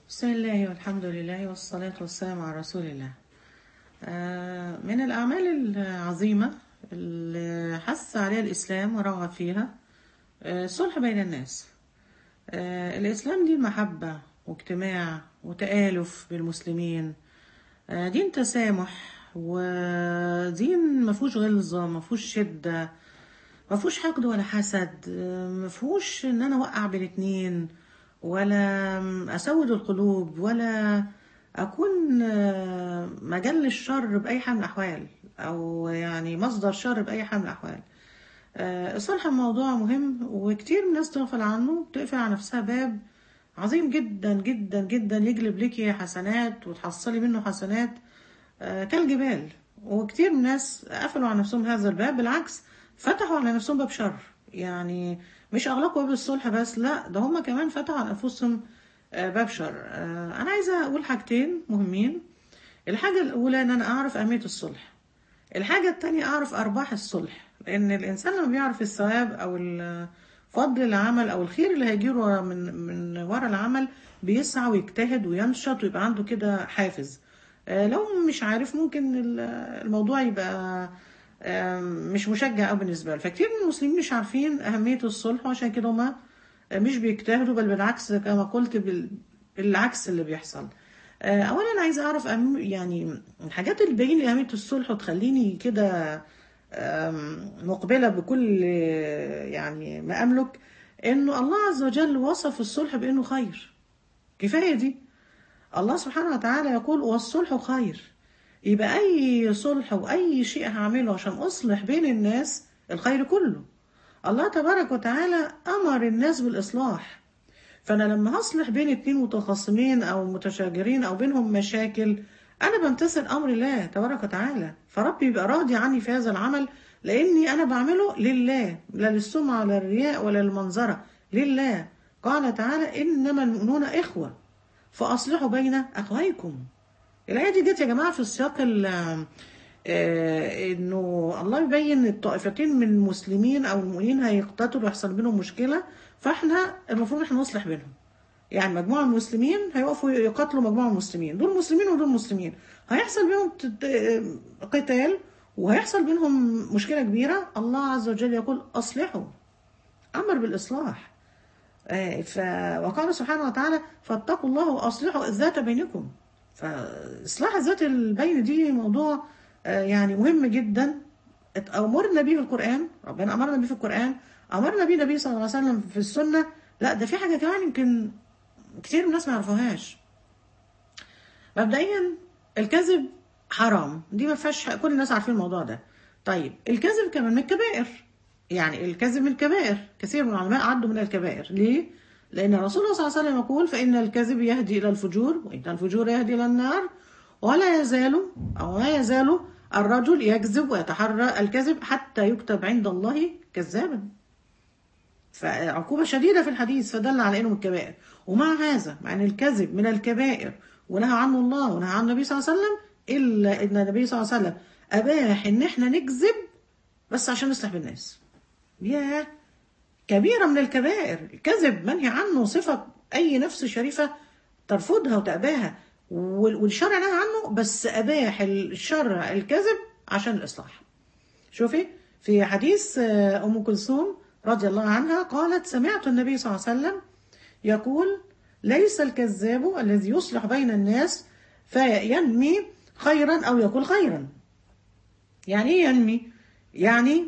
بسم الله والحمد لله والصلاة والسلام على رسول الله آه، من الأعمال العظيمة اللي حث عليها الإسلام ورغب فيها آه، الصلح بين الناس آه، الإسلام دين محبة واجتماع وتآلف بالمسلمين آه، دين تسامح ودين مفهوش غلظة مفهوش شدة مفهوش حقد ولا حسد آه، مفهوش ان انا اوقع بين اتنين ولا اسود القلوب ولا اكون آه، مجال الشر باي حال من الاحوال او يعني مصدر شر باي حال من الاحوال آه، الصلح موضوع مهم وكتير من الناس تغفل عنه بتقفل على نفسها باب عظيم جدا جدا جدا يجلب لك حسنات وتحصلي منه حسنات آه، كالجبال وكتير من الناس قفلوا على نفسهم هذا الباب بالعكس فتحوا على نفسهم باب شر يعني مش اغلقوا باب الصلح بس لا ده هم كمان فتحوا على انفسهم آه، باب شر آه، انا عايزه اقول حاجتين مهمين الحاجه الاولى ان انا اعرف اهميه الصلح الحاجه التانية اعرف ارباح الصلح لان الانسان لما بيعرف الثواب او ال- فضل العمل او الخير اللي هيجيله ورا- من من ورا العمل بيسعى ويجتهد وينشط ويبقى عنده كده حافز آه، لو مش عارف ممكن ال- الموضوع يبقى آم، مش مشجع أوي بالنسبة له فكتير من المسلمين مش عارفين أهمية الصلح وعشان كده هما مش بيجتهدوا بل بالعكس كما قلت بال- بالعكس اللي بيحصل آه، أولا عايزة أعرف أهم يعني الحاجات اللي تبين لي أهمية الصلح وتخليني كده آم، مقبلة بكل آه، يعني ما أملك إنه الله عز وجل وصف الصلح بإنه خير كفاية دي الله سبحانه وتعالى يقول والصلح خير يبقى أي صلح وأي شيء هعمله عشان أصلح بين الناس الخير كله الله تبارك وتعالى أمر الناس بالإصلاح فأنا لما هصلح بين اتنين متخاصمين أو متشاجرين أو بينهم مشاكل أنا بمتثل أمر الله تبارك وتعالى فربي يبقى راضي عني في هذا العمل لأني أنا بعمله لله لا للسمعة ولا للرياء ولا للمنظرة لله قال تعالى إنما المؤمنون إخوة فأصلحوا بين أخويكم الآية دي جت يا جماعة في السياق ال- آه، إنه الله يبين الطائفتين من المسلمين أو المؤمنين هيقتتلوا ويحصل بينهم مشكلة فإحنا المفروض إحنا نصلح بينهم يعني مجموعة من المسلمين هيقفوا يقاتلوا مجموعة من المسلمين دول مسلمين ودول مسلمين هيحصل بينهم تت- آه، قتال وهيحصل بينهم مشكلة كبيرة الله عز وجل يقول أصلحوا أمر بالإصلاح آه، ف... وقال سبحانه وتعالى فاتقوا الله واصلحوا الذات بينكم فاصلاح الذات البين دي موضوع آه، يعني مهم جدا ات- امرنا بيه في القران ربنا امرنا بيه في القران امرنا بيه النبي صلى الله عليه وسلم في السنه لا ده في حاجه كمان يمكن كتير من الناس ما يعرفوهاش مبدئيا الكذب حرام دي ما فيهاش كل الناس عارفين الموضوع ده طيب الكذب كمان من الكبائر يعني الكذب من الكبائر كثير من العلماء عدوا من الكبائر ليه لان الرسول صلى الله عليه وسلم يقول فان الكذب يهدي الى الفجور وان الفجور يهدي الى النار ولا يزال او لا يزال الرجل يكذب ويتحرى الكذب حتى يكتب عند الله كذابا فعقوبة شديدة في الحديث فدل على انه من الكبائر ومع هذا مع ان الكذب من الكبائر ونهى عنه الله ونهى عنه النبي صلى الله عليه وسلم الا ان النبي صلى الله عليه وسلم اباح ان احنا نكذب بس عشان نصلح بالناس ياه كبيرة من الكبائر الكذب منهي عنه صفة أي نفس شريفة ترفضها وتأباها وال- والشرع نهى عنه بس أباح الشرع الكذب عشان الإصلاح شوفي في حديث آه، أم كلثوم رضي الله عنها قالت سمعت النبي صلى الله عليه وسلم يقول ليس الكذاب الذي يصلح بين الناس فينمي خيرا أو يقول خيرا يعني ايه ينمي يعني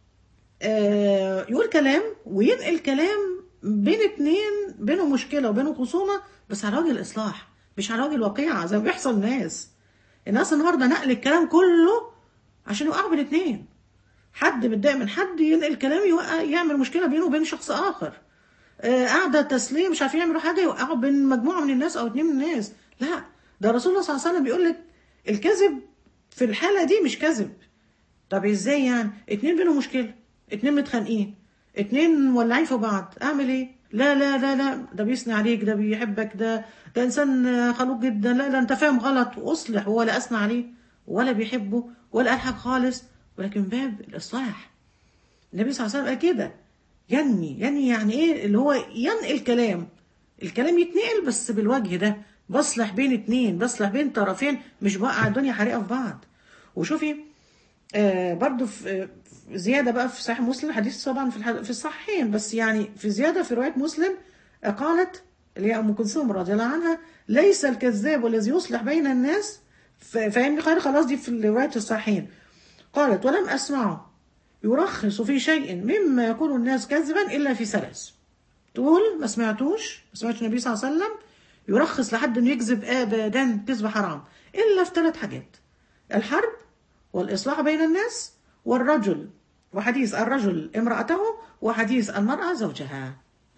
آه، يقول كلام وينقل كلام بين اتنين بينهم مشكلة وبينهم خصومة بس على وجه الإصلاح مش على وجه الواقعة زي ما بيحصل الناس الناس النهاردة نقل الكلام كله عشان يوقعوا بين اتنين حد متضايق من حد ينقل كلام يوقع يعمل مشكلة بينه وبين شخص آخر آه، قاعدة تسلية مش عارفين يعملوا حاجة يوقعوا بين مجموعة من الناس أو اتنين من الناس لا ده الرسول صلى الله عليه وسلم بيقول لك الكذب في الحالة دي مش كذب طب ازاي يعني اتنين بينهم مشكلة اتنين متخانقين اتنين مولعين في بعض اعمل ايه لا لا لا لا ده بيثني عليك ده بيحبك ده ده انسان خلوق جدا لا لا انت فاهم غلط واصلح هو لا اثنى عليه ولا بيحبه ولا قال حاجه خالص ولكن باب الاصلاح النبي صلى الله عليه وسلم قال كده ينمي ينمي يعني ايه اللي هو ينقل كلام الكلام يتنقل بس بالوجه ده بصلح بين اتنين بصلح بين طرفين مش بوقع الدنيا حريقه في بعض وشوفي آه برضو في في زيادة بقى في صحيح مسلم حديث طبعا في الحد... في الصحيحين بس يعني في زيادة في رواية مسلم آه، قالت اللي هي أم كلثوم رضي الله عنها ليس الكذاب والذي يصلح بين الناس ف- فاهمني خير خلاص دي في رواية الصحيحين قالت ولم أسمعه يرخص في شيء مما يقول الناس كذبا إلا في ثلاث تقول ما سمعتوش ما سمعتش النبي صلى الله عليه وسلم يرخص لحد انه يكذب ابدا كذب حرام الا في ثلاث حاجات الحرب والاصلاح بين الناس والرجل وحديث الرجل امراته وحديث المراه زوجها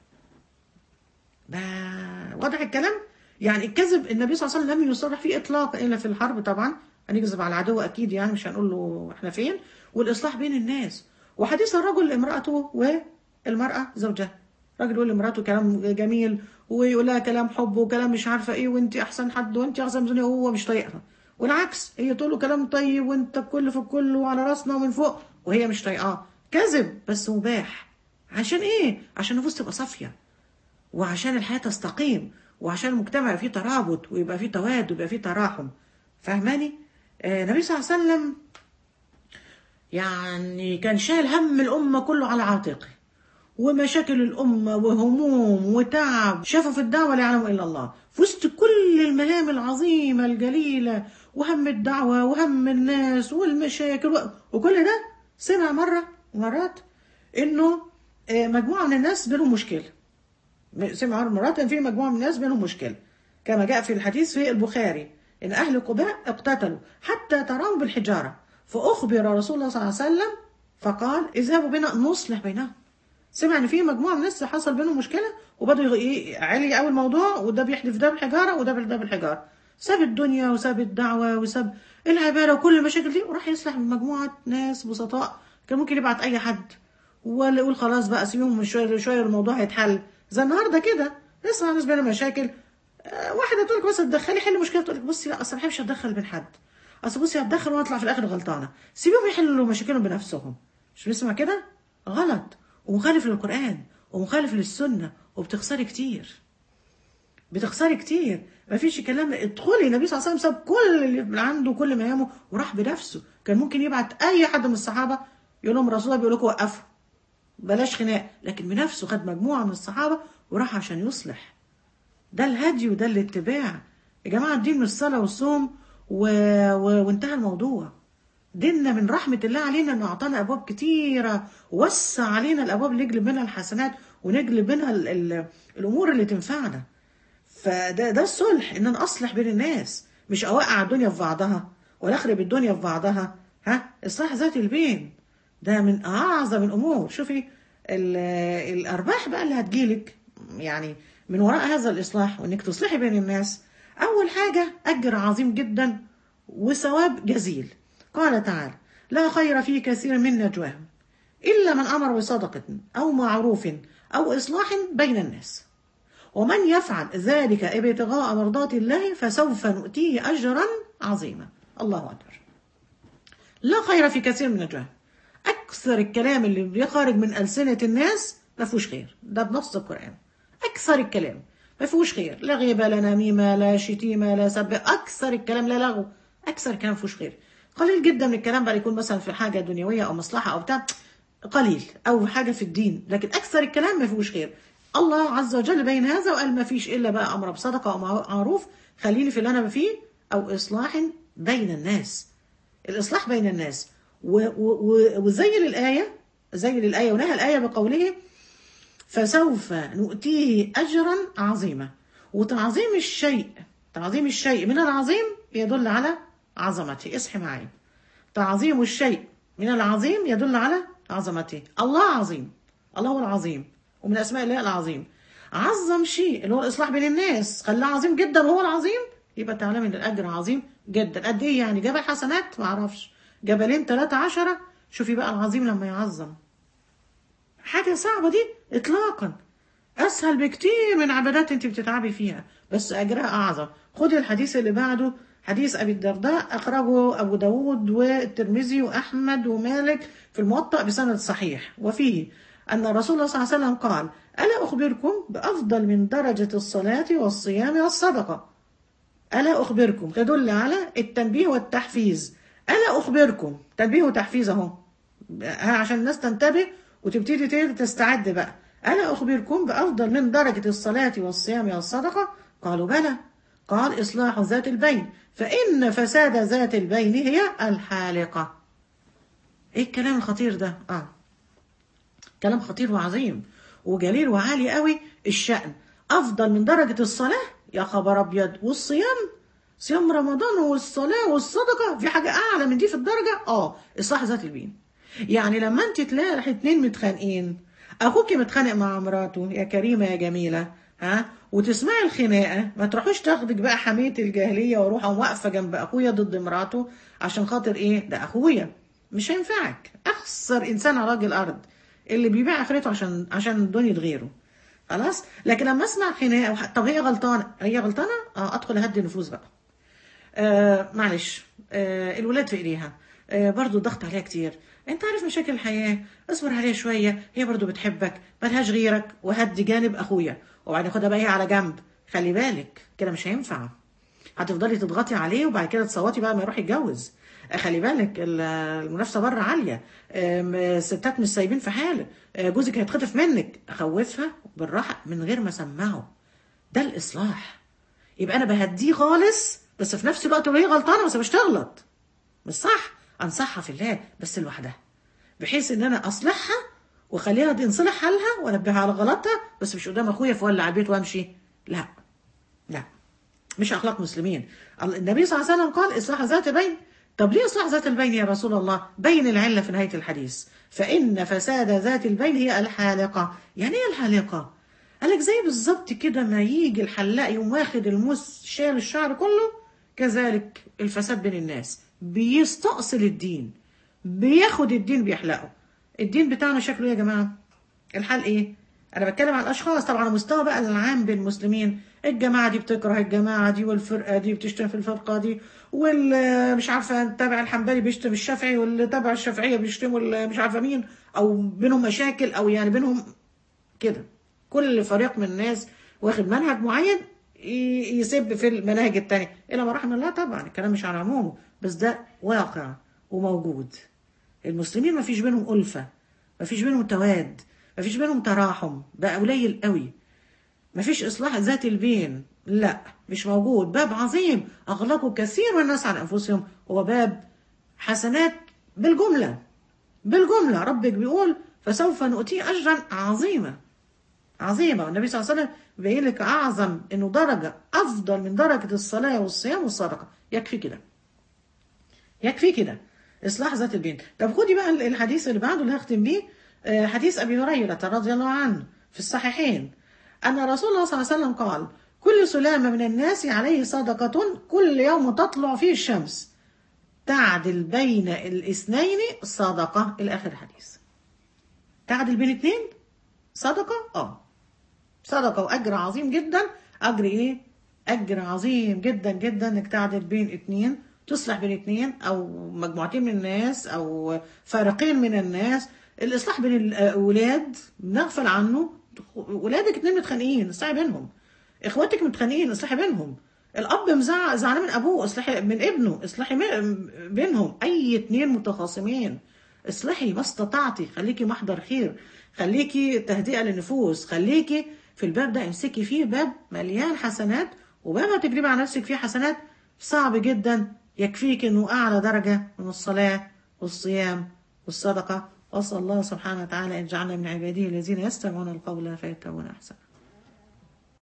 با- واضح الكلام يعني الكذب النبي صلى الله عليه وسلم لم يصرح فيه اطلاقا الا في الحرب طبعا هنكذب على العدو اكيد يعني مش هنقول له احنا فين والاصلاح بين الناس وحديث الرجل امراته والمراه زوجها راجل يقول لمراته كلام جميل ويقول لها كلام حب وكلام مش عارفه ايه وانت احسن حد وانت احسن من الدنيا وهو مش طايقها والعكس هي تقول له كلام طيب وانت الكل في الكل وعلى راسنا ومن فوق وهي مش طايقاه كذب بس مباح عشان ايه عشان النفوس تبقى صافيه وعشان الحياة تستقيم وعشان المجتمع يبقى فيه ترابط ويبقى فيه تواد ويبقى فيه تراحم فاهماني؟ آه، النبي صلى الله عليه وسلم يعني كان شايل هم الأمة كله على عاتقه ومشاكل الأمة وهموم وتعب شافوا في الدعوة لا يعلم إلا الله في وسط كل المهام العظيمة الجليلة وهم الدعوة وهم الناس والمشاكل و- وكل ده سمع مرة مرات إنه آه، مجموعة من الناس بينهم مشكلة سمع مرات ان في مجموعه من الناس بينهم مشكله كما جاء في الحديث في البخاري ان اهل قباء اقتتلوا حتى تروا بالحجاره فاخبر رسول الله صلى الله عليه وسلم فقال اذهبوا بنا نصلح بينهم سمع ان في مجموعه من الناس حصل بينهم مشكله وبدوا ي- علي قوي الموضوع وده بيحدف ده بالحجاره وده ده بالحجاره ساب الدنيا وساب الدعوه وساب العباده وكل المشاكل دي وراح يصلح من مجموعه ناس بسطاء كان ممكن يبعت اي حد ولا يقول خلاص بقى سيبهم من شويه شويه الموضوع هيتحل زي النهارده كده نسمع ناس بينا مشاكل آه، واحده تقول لك بس تدخلي حل مشكله تقول لك بصي لا اصل ما بحبش اتدخل بين حد اصل بصي هتدخل واطلع في الاخر غلطانه سيبيهم يحلوا مشاكلهم بنفسهم مش بنسمع كده غلط ومخالف للقران ومخالف للسنه وبتخسري كتير بتخسري كتير مفيش كلام ادخلي النبي صلى الله عليه وسلم ساب كل اللي عنده كل ما يهمه وراح بنفسه كان ممكن يبعت اي حد من الصحابه يقول لهم رسول الله بيقول لكم وقفوا بلاش خناق لكن بنفسه خد مجموعه من الصحابه وراح عشان يصلح ده الهدي وده الاتباع يا جماعه الدين مش صلاه وصوم و... و... وانتهى الموضوع ديننا من رحمة الله علينا انه اعطانا ابواب كتيرة ووسع علينا الابواب اللي نجلب منها الحسنات ونجلب منها ال... ال... الامور اللي تنفعنا فده ده الصلح ان انا اصلح بين الناس مش اوقع الدنيا في بعضها ولا اخرب الدنيا في بعضها ها اصلاح ذات البين ده من اعظم الامور شوفي ال- الارباح بقى اللي هتجيلك يعني من وراء هذا الاصلاح وانك تصلحي بين الناس اول حاجه اجر عظيم جدا وثواب جزيل قال تعالى لا خير في كثير من نجواهم الا من امر بصدقه او معروف او اصلاح بين الناس ومن يفعل ذلك ابتغاء مرضات الله فسوف نؤتيه أجرا عظيما الله أكبر لا خير في كثير من نجواهم أكثر الكلام اللي بيخرج من ألسنة الناس ما فيهوش خير ده بنص القرآن أكثر الكلام ما فيهوش خير لا غيبة لا نميمة لا شتيمة لا سب أكثر الكلام لا لغو أكثر الكلام ما فيهوش خير قليل جدا من الكلام بقى يكون مثلا في حاجة دنيوية أو مصلحة أو بتاع قليل أو حاجة في الدين لكن أكثر الكلام ما فيهوش خير الله عز وجل بين هذا وقال ما فيش إلا بقى أمر بصدقة أو معروف خليني في اللي أنا فيه أو إصلاح بين الناس الإصلاح بين الناس و- و- وزي الآية زي الآية ونهى الآية بقوله فسوف نؤتيه أجرا عظيما وتعظيم الشيء تعظيم الشيء من العظيم يدل على عظمته اصحي معي تعظيم الشيء من العظيم يدل على عظمته الله عظيم الله هو العظيم ومن أسماء الله العظيم عظم شيء اللي هو الإصلاح بين الناس خلاه عظيم جدا وهو العظيم يبقى تعلم ان الأجر عظيم جدا قد إيه يعني جبل حسنات ما أعرفش جبلين ثلاثة عشرة شوفي بقى العظيم لما يعظم حاجة صعبة دي إطلاقا أسهل بكتير من عبادات أنت بتتعبي فيها بس أجرها أعظم خدي الحديث اللي بعده حديث أبي الدرداء أخرجه أبو داود والترمذي وأحمد ومالك في الموطأ بسند صحيح وفيه أن الرسول صلى الله عليه وسلم قال ألا أخبركم بأفضل من درجة الصلاة والصيام والصدقة ألا أخبركم تدل على التنبيه والتحفيز ألا أخبركم تنبيه وتحفيز أهو ها عشان الناس تنتبه وتبتدي تبتدي تستعد بقى ألا أخبركم بأفضل من درجة الصلاة والصيام والصدقة قالوا بلى قال إصلاح ذات البين فإن فساد ذات البين هي الحالقة إيه الكلام الخطير ده آه كلام خطير وعظيم وجليل وعالي قوي الشأن أفضل من درجة الصلاة يا خبر أبيض والصيام صيام رمضان والصلاة والصدقة في حاجة أعلى من دي في الدرجة آه إصلاح ذات البين يعني لما أنت تلاقي اتنين متخانقين أخوك متخانق مع مراته يا كريمة يا جميلة ها وتسمعي الخناقة ما تروحوش تاخدك بقى حمية الجاهلية واروح واقفة جنب أخويا ضد مراته عشان خاطر إيه ده أخويا مش هينفعك أخسر إنسان على وجه الأرض اللي بيبيع آخرته عشان عشان الدنيا غيره خلاص لكن لما اسمع خناقه طب هي غلطانه هي غلطانه اه ادخل اهدي النفوس بقى آه معلش آه الولاد في ايديها آه برضو الضغط عليها كتير انت عارف مشاكل الحياه اصبر عليها شويه هي برضو بتحبك ملهاش غيرك وهدي جانب اخويا وبعدين خدها بقى هي على جنب خلي بالك كده مش هينفع هتفضلي تضغطي عليه وبعد كده تصوتي بقى ما يروح يتجوز خلي بالك المنافسه بره عاليه الستات مش سايبين في حال جوزك هيتخطف منك اخوفها بالراحه من غير ما اسمعه ده الاصلاح يبقى انا بهديه خالص بس في نفس الوقت وهي غلطانه بس مش تغلط مش صح انصحها في الله بس لوحدها بحيث ان انا اصلحها واخليها تنصلح حالها وانبهها على غلطها بس مش قدام اخويا فولع البيت وامشي لا لا مش اخلاق مسلمين النبي صلى الله عليه وسلم قال اصلاح ذات بين طب ليه اصلاح ذات البين يا رسول الله بين العله في نهايه الحديث فان فساد ذات البين هي الحالقه يعني ايه الحالقه قال لك زي بالظبط كده ما يجي الحلاق يقوم واخد الموس شال الشعر كله كذلك الفساد بين الناس بيستأصل الدين بياخد الدين بيحلقه الدين بتاعنا شكله ايه يا جماعه الحال ايه انا بتكلم عن الاشخاص طبعا على مستوى بقى العام بين المسلمين الجماعه دي بتكره الجماعه دي والفرقه دي بتشتم في الفرقه دي واللي مش عارفه تبع الحنبلي بيشتم الشافعي واللي تبع الشافعيه بيشتموا مش عارفه مين او بينهم مشاكل او يعني بينهم كده كل فريق من الناس واخد منهج معين يسب في المناهج التانية إلى ما رحم الله طبعا الكلام مش على عمومه بس ده واقع وموجود المسلمين ما فيش بينهم ألفة ما فيش بينهم تواد ما فيش بينهم تراحم بقى قليل قوي ما فيش إصلاح ذات البين لا مش موجود باب عظيم أغلقه كثير من الناس عن أنفسهم هو باب حسنات بالجملة بالجملة ربك بيقول فسوف نؤتيه أجرا عظيما عظيمة والنبي صلى الله عليه وسلم بيقول لك أعظم إنه درجة أفضل من درجة الصلاة والصيام والصدقة يكفي كده يكفي كده إصلاح ذات البين طب خدي بقى الحديث اللي بعده اللي هختم بيه حديث أبي هريرة رضي الله عنه في الصحيحين أن رسول الله صلى الله عليه وسلم قال كل سلامة من الناس عليه صدقة كل يوم تطلع فيه الشمس تعدل بين الاثنين صدقة الآخر الحديث تعدل بين اثنين صدقة اه صدقة وأجر عظيم جدا أجر إيه؟ أجر عظيم جدا جدا إنك تعدل بين اتنين تصلح بين اتنين أو مجموعتين من الناس أو فارقين من الناس الإصلاح بين الأولاد بنغفل عنه ولادك اتنين متخانقين اصلحي بينهم إخواتك متخانقين اصلحي بينهم الأب مزعق زعلان من أبوه اصلحي من ابنه اصلحي بينهم أي اتنين متخاصمين اصلحي ما استطعتي خليكي محضر خير خليكي تهدئة للنفوس خليكي في الباب ده امسكي فيه باب مليان حسنات وباب هتجربي على نفسك فيه حسنات صعب جدا يكفيك انه اعلى درجة من الصلاة والصيام والصدقة واسأل الله سبحانه وتعالى ان يجعلنا من عباده الذين يستمعون القول فيتبعون احسنه